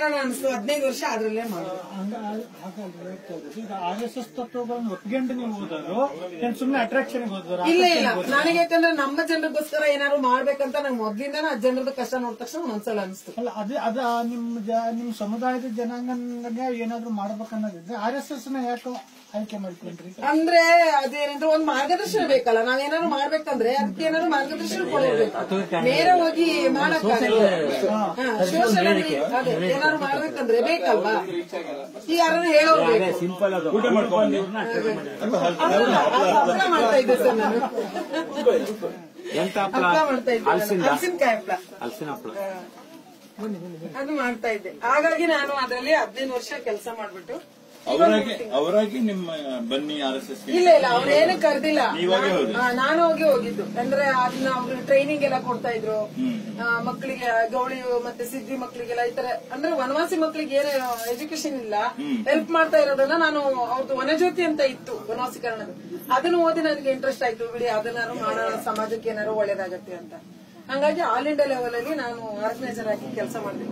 ಮಾಡೋಣ ಅನ್ಸ್ತು ಹದಿನೈದು ವರ್ಷ ಅದ್ರಲ್ಲೇ ಮಾಡೋದು ಹಂಗ ಹಾಗಲ್ರಿ ಹೇಳ್ತಾ ಇರೋದು. ಈಗ ಆರ್ ಎಸ್ ಎಸ್ ತತ್ವಗಳನ್ನ ಒಪ್ಕೊಂಡು ನೀವು ಓದೋರು ಏನ್ ಸುಮ್ನೆ ಅಟ್ರಾಕ್ಷನ್ ಓದೋರು ಇಲ್ಲ ಇಲ್ಲ ನನಗೆ ಯಾಕಂದ್ರೆ ನಮ್ಮ ಜನರಿಗೋಸ್ಕರ ಏನಾದ್ರು ಮಾಡ್ಬೇಕಂತ ನಂಗೆ ಮೊದ್ಲಿಂದಾನು ಆ ಜನರದ ಕಷ್ಟ ನೋಡಿದ ತಕ್ಷಣ ಒಂದ್ಸಲ ಅನಿಸ್ತು ಅಲ್ಲ ಅದೇ ಅದ ನಿಮ್ ಜ- ನಿಮ್ ಸಮುದಾಯದ ಜನಾಂಗನೇ ಏನಾದ್ರು ಮಾಡ್ಬೇಕನ್ನೋದಿದ್ರೆ ಆರ್ ಎಸ್ ಎಸ್ ನ ಯಾಕೆ ಆಯ್ಕೆ ಮಾಡ್ಕೊಂಡ್ರಿ ಅಂದ್ರೆ ಅದೇನಂದ್ರೆ ಒಂದ್ ಮಾರ್ಗದರ್ಶನ ಬೇಕಲ್ಲ ನಾವೇನಾದ್ರು ಮಾಡ್ಬೇಕಂದ್ರೆ ಅದಕ್ಕೆ ಏನಾದ್ರು ಮಾರ್ಗದರ್ಶನ ಕೊಡಬೇಕು ನೇರ ಹೋಗಿ ಮಾಡಕ್ಕಾಗಲ್ಲ ಹಾ, social ಆಗಿ ಅದೇ ಏನಾದ್ರು ಮಾಡ್ಬೇಕಂದ್ರೆ ಬೇಕಲ್ವಾ ಈಗ ಯಾರನ್ನ ಹೇಳೋರು ಬೇಕು ಅಲ್ಲ, ಅದು ಹಪ್ಳ ಮಾಡ್ತಾ ಇದ್ದೆ ಸರ್ ನಾನು ಎಂತ ಹಪ್ಳ ಹಪ್ಳ ಮಾಡ್ತಾ ಇದ್ದೆ ನಾನು. ಹಲಸಿಂದ ಹಲಸಿನಕಾಯಿ ಹಪ್ಳ ಹಲಸಿನ ಹಪ್ಳ ಅದು ಮಾಡ್ತಾ ಇದ್ದೆ ಹಾಗಾಗಿ ನಾನು ಅದರಲ್ಲಿ ಹದಿನೈದು ವರ್ಷ ಕೆಲಸ ಮಾಡ್ಬಿಟ್ಟು ಅವರಾಗಿ ಅವರಾಗಿ ನಿಮ್ಮ ಬನ್ನಿ ಆರ್ ಎಸ್ ಎಸ್ ಇಲ್ಲ ಇಲ್ಲ ಅವ್ರೇನು ಕರ್ದಿಲ್ಲ ನೀವಾಗೇ ಹೋದ್ರಿ? ಹಾ, ನಾನು ಹೋಗಿ ಹೋಗಿದ್ದು ಅಂದ್ರೆ ಅದನ್ನ ಅವ್ರಿಗೆ ಟ್ರೈನಿಂಗ್ ಎಲ್ಲ ಕೊಡ್ತಾ ಇದ್ರು ಆ, ಮಕ್ಕಳಿಗೆ ಗೌಳಿ ಮತ್ತೆ ಸಿದ್ಧಿ ಮಕ್ಕಳಿಗೆಲ್ಲ ಈ ತರ ಅಂದ್ರೆ ವನವಾಸಿ ಮಕ್ಕಳಿಗೆ ಏನು ಎಜುಕೇಶನ್ ಇಲ್ಲ ಹೆಲ್ಪ್ ಮಾಡ್ತಾ ಇರೋದನ್ನ ನಾನು ಅವ್ರದ್ದು ವನಜ್ಯೋತಿ ಅಂತ ಇತ್ತು ವನವಾಸೀಕರಣದ ಅದನ್ನ ಓದಿ ನನಗೆ ಇಂಟ್ರೆಸ್ಟ್ ಆಯ್ತು ಬಿಡಿ ಅದನ್ನಾರು ಮಾಡೋಣ ಸಮಾಜಕ್ಕೆ ಏನಾರು ಒಳ್ಳೇದಾಗತ್ತೆ ಅಂತ ಹಂಗಾಗಿ ಆಲ್ ಇಂಡಿಯಾ ಲೆವೆಲ್ ಅಲ್ಲಿ ನಾನು ಆರ್ಗನೈಸರ್ ಆಗಿ ಕೆಲಸ ಮಾಡಿದೆ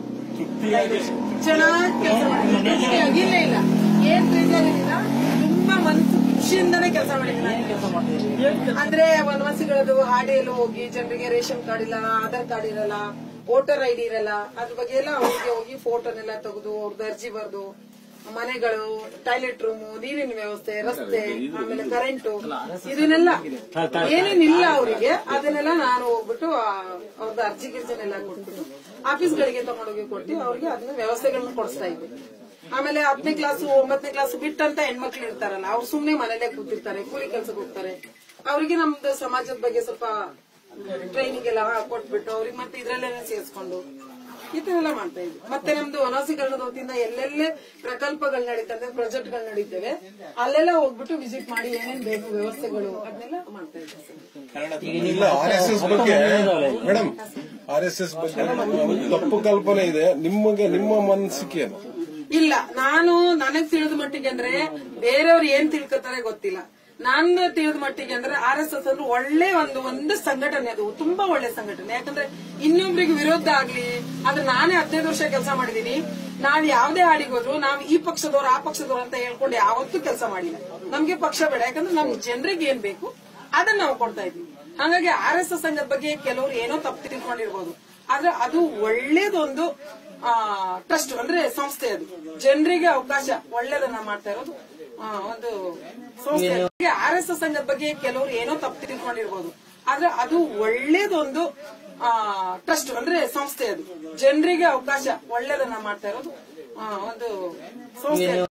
ಚೆನ್ನಾಗಿ ಕೆಲಸ ಮಾಡಿದ್ದೀನಿ ಇಲ್ಲ ಇಲ್ಲ ಏನ್ ಬೇಜಾರಿಲ್ಲ ತುಂಬಾ ಮನಸ್ಸು ಖುಷಿಯಿಂದನೇ ಕೆಲಸ ಮಾಡಿದ್ದೀನಿ ನಾನು ಕೆಲಸ ಮಾಡ್ತೀನಿ ಅಂದ್ರೆ ವನವಾಸಿಗಳದ್ದು ಹಾಡಿಯಲ್ಲಿ ಹೋಗಿ ಜನರಿಗೆ ರೇಷನ್ ಕಾರ್ಡ್ ಇಲ್ಲ ಆಧಾರ್ ಕಾರ್ಡ್ ಇರಲ್ಲ ವೋಟರ್ ಐಡಿ ಇರಲ್ಲ ಅದ್ರ ಬಗ್ಗೆ ಎಲ್ಲ ಅವ್ರಿಗೆ ಹೋಗಿ ಫೋಟೋನೆಲ್ಲ ತೆಗೆದು ಅವ್ರದ್ದು ಅರ್ಜಿ ಬರ್ದು ಮನೆಗಳು ಟಾಯ್ಲೆಟ್ ರೂಮ್ ನೀರಿನ ವ್ಯವಸ್ಥೆ ರಸ್ತೆ ಆಮೇಲೆ ಕರೆಂಟು ಇದನ್ನೆಲ್ಲ ಏನೇನಿಲ್ಲ ಅವರಿಗೆ ಅದನ್ನೆಲ್ಲ ನಾನು ಹೋಗ್ಬಿಟ್ಟು ಆ, ಅವ್ರದ್ದು ಅರ್ಜಿ ಗಿರ್ಜನೆಲ್ಲ ಕೊಟ್ಬಿಟ್ಟು ಆಫೀಸ್ಗಳಿಗೆ ತಗೊಂಡೋಗಿ ಕೊಟ್ಟು ಅವ್ರಿಗೆ ಅದನ್ನ ವ್ಯವಸ್ಥೆಗಳನ್ನ ಕೊಡಿಸ್ತಾ ಇದ್ದೆ ಆಮೇಲೆ ಹತ್ತನೇ ಕ್ಲಾಸು ಒಂಬತ್ತನೇ ಕ್ಲಾಸ್ ಬಿಟ್ಟಂತ ಹೆಣ್ಮಕ್ಳು ಇರ್ತಾರಲ್ಲ ಅವ್ರು ಸುಮ್ನೆ ಮನೇಲೆ ಕೂತಿರ್ತಾರೆ ಕೂಲಿ ಕೆಲ್ಸಕ್ಕೆ ಹೋಗ್ತಾರೆ ಅವರಿಗೆ ನಮ್ದು ಸಮಾಜದ ಬಗ್ಗೆ ಸ್ವಲ್ಪ ಟ್ರೈನಿಂಗ್ ಎಲ್ಲ ಕೊಟ್ಬಿಟ್ಟು ಅವ್ರಿಗೆ ಮತ್ತೆ ಇದ್ರಲ್ಲೇನೆ ಸೇರಿಸ್ಕೊಂಡು ಈ ತರ ಎಲ್ಲ ಮಾಡ್ತಾ ಇದ್ವಿ ಮತ್ತೆ ನಮ್ದು ವನವಾಸೀಕರಣದ ವತಿಯಿಂದ ಎಲ್ಲೆಲ್ಲೇ ಪ್ರಕಲ್ಪಗಳು ನಡೀತದೆ ಪ್ರಾಜೆಕ್ಟ್ಗಳು ನಡೀತವೆ ಅಲ್ಲೆಲ್ಲ ಹೋಗ್ಬಿಟ್ಟು ವಿಸಿಟ್ ಮಾಡಿ ಏನೇನ್ ಬೇಕು ವ್ಯವಸ್ಥೆಗಳು ಅದನ್ನೆಲ್ಲ ಮಾಡ್ತಾ ಇದ್ವಿ ಇಲ್ಲ ಆರ್ ಎಸ್ ಎಸ್ ಬಗ್ಗೆ ಮೇಡಮ್ ಆರ್ ಎಸ್ ಎಸ್ ಬಗ್ಗೆ ಒಂದು ತಪ್ಪು ಕಲ್ಪನೆ ಇದೆ ನಿಮಗೆ ನಿಮ್ಮ ಮನಸ್ಸಿಗೆ ಏನು ಇಲ್ಲ ನಾನು ನನಗ್ ತಿಳಿದ ಮಟ್ಟಿಗೆ ಅಂದ್ರೆ ಬೇರೆಯವ್ರು ಏನ್ ತಿಳ್ಕೊತಾರೆ ಗೊತ್ತಿಲ್ಲ ನನ್ನ ತಿಳಿದ ಮಟ್ಟಿಗೆ ಅಂದ್ರೆ ಆರ್ ಎಸ್ ಎಸ್ ಅಂದ್ರೆ ಒಳ್ಳೆ ಒಂದು ಒಂದು ಸಂಘಟನೆ ಅದು ತುಂಬಾ ಒಳ್ಳೆ ಸಂಘಟನೆ ಯಾಕಂದ್ರೆ ಇನ್ನೊಬ್ರಿಗೆ ವಿರೋಧ ಆಗ್ಲಿ ಆದ್ರೆ ನಾನೇ ಹದಿನೈದು ವರ್ಷ ಕೆಲಸ ಮಾಡಿದೀನಿ ನಾವ್ ಯಾವ್ದೇ ಹಾಡಿಗೆ ಹೋದ್ರು ನಾವ್ ಈ ಪಕ್ಷದವ್ರು ಆ ಪಕ್ಷದವ್ರು ಅಂತ ಹೇಳ್ಕೊಂಡು ಯಾವತ್ತೂ ಕೆಲಸ ಮಾಡಿಲ್ಲ ನಮ್ಗೆ ಪಕ್ಷ ಬೇಡ ಯಾಕಂದ್ರೆ ನಮ್ ಜನರಿಗೆ ಏನ್ ಬೇಕು ಅದನ್ನ ನಾವು ಕೊಡ್ತಾ ಇದ್ವಿ ಹಾಗಾಗಿ ಆರ್ ಎಸ್ ಎಸ್ ಸಂಘದ ಬಗ್ಗೆ ಕೆಲವರು ಏನೋ ತಪ್ಪು ತಿಳ್ಕೊಂಡಿರ್ಬೋದು ಆದ್ರೆ ಅದು ಒಳ್ಳೇದೊಂದು ಟ್ರಸ್ಟ್ ಅಂದ್ರೆ ಸಂಸ್ಥೆ ಅದು ಜನರಿಗೆ ಅವಕಾಶ ಒಳ್ಳೇದನ್ನ ಮಾಡ್ತಾ ಇರೋದು ಆ, ಒಂದು ಸಂಸ್ಥೆ ಆರ್ ಎಸ್ ಎಸ್ ಸಂಘದ ಬಗ್ಗೆ ಕೆಲವರು ಏನೋ ತಪ್ಪು ತಿಳ್ಕೊಂಡಿರ್ಬೋದು ಆದ್ರೆ ಅದು ಒಳ್ಳೇದೊಂದು ಟ್ರಸ್ಟ್ ಅಂದ್ರೆ ಸಂಸ್ಥೆ ಅದು ಜನರಿಗೆ ಅವಕಾಶ ಒಳ್ಳೇದನ್ನ ಮಾಡ್ತಾ ಇರೋದು ಆ, ಒಂದು ಸಂಸ್ಥೆ ಅದು.